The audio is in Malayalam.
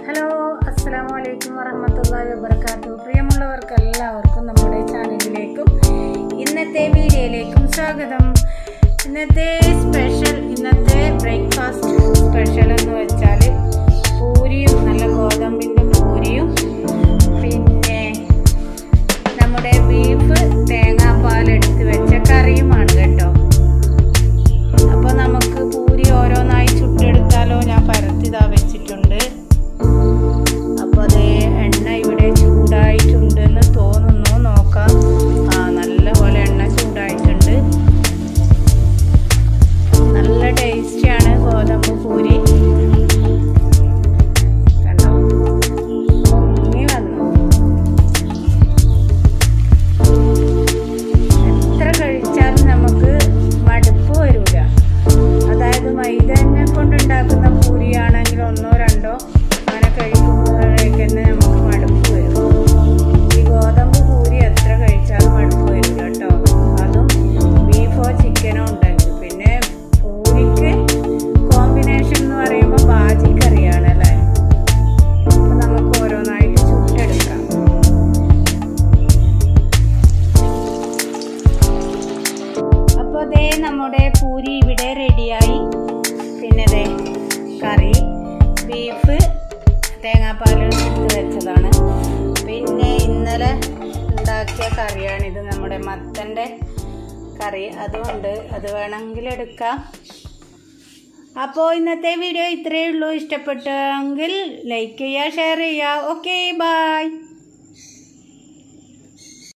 ഹലോ അസ്സാം വലൈക്കും വറഹമത്തല്ലാഹി വബർക്കാത്തു പ്രിയമുള്ളവർക്ക് എല്ലാവർക്കും നമ്മുടെ ചാനലിലേക്കും ഇന്നത്തെ വീഡിയോയിലേക്കും സ്വാഗതം ഇന്നത്തെ സ്പെഷ്യൽ ഇന്നത്തെ ബ്രേക്ക്ഫാസ്റ്റ് സ്പെഷ്യൽ എന്ന് വെച്ചാൽ പൂരിയും നല്ല ഗോതമ്പിൻ്റെ പൂരിയും പിന്നെ നമ്മുടെ ബീഫ് തേങ്ങാപ്പാൽ എടുത്ത് വെച്ച കറിയുമാണ് കേട്ടോ അപ്പോൾ നമുക്ക് പൂരി ഓരോന്നായി ചുട്ടെടുത്താലോ ഞാൻ പരത്തിതാ വെച്ചിട്ടുണ്ട് അപ്പോൾ അതേ എണ്ണ ഇവിടെ ചൂടായിട്ടുണ്ടെന്ന് തോന്നുന്നു നോക്കാം ആ നല്ല പോലെ എണ്ണ ചൂടായിട്ടുണ്ട് നല്ല ടേസ്റ്റിയാണ് ഗോതമ്പ് പൂരി കണ്ടോ പൊങ്ങി വന്നു എത്ര കഴിച്ചാലും നമുക്ക് മടുപ്പ് വരില്ല അതായത് മൈദ തന്നെ കൊണ്ടുണ്ടാക്കുന്ന പൂരിയാണെങ്കിൽ ഒന്നോ രണ്ടോ അങ്ങനെ കഴിക്കുമ്പോഴേക്ക് തന്നെ നമുക്ക് മടുപ്പ് വരും ഈ ഗോതമ്പ് പൂരി എത്ര കഴിച്ചാലും മടുപ്പ് വരില്ല കേട്ടോ അതും ബീഫോ ചിക്കനോ ഉണ്ടെങ്കിൽ പിന്നെ പൂരിക്ക് കോമ്പിനേഷൻ എന്ന് പറയുമ്പോൾ ബാജി കറിയാണ് അല്ലേ അപ്പം നമുക്ക് ഓരോന്നായിട്ട് ചുട്ടെടുക്കാം അപ്പോൾ ദേ നമ്മുടെ പൂരി ഇവിടെ റെഡിയായി പിന്നെ ദേ കറി ബീഫ് തേങ്ങാപ്പാൽ എടുത്ത് വെച്ചതാണ് പിന്നെ ഇന്നലെ ഉണ്ടാക്കിയ കറിയാണിത് നമ്മുടെ മത്തൻ്റെ കറി അതുകൊണ്ട് അത് വേണമെങ്കിൽ എടുക്കാം അപ്പോൾ ഇന്നത്തെ വീഡിയോ ഇത്രയേ ഉള്ളൂ ഇഷ്ടപ്പെട്ടെങ്കിൽ ലൈക്ക് ചെയ്യുക ഷെയർ ചെയ്യുക ഓക്കെ ബായ്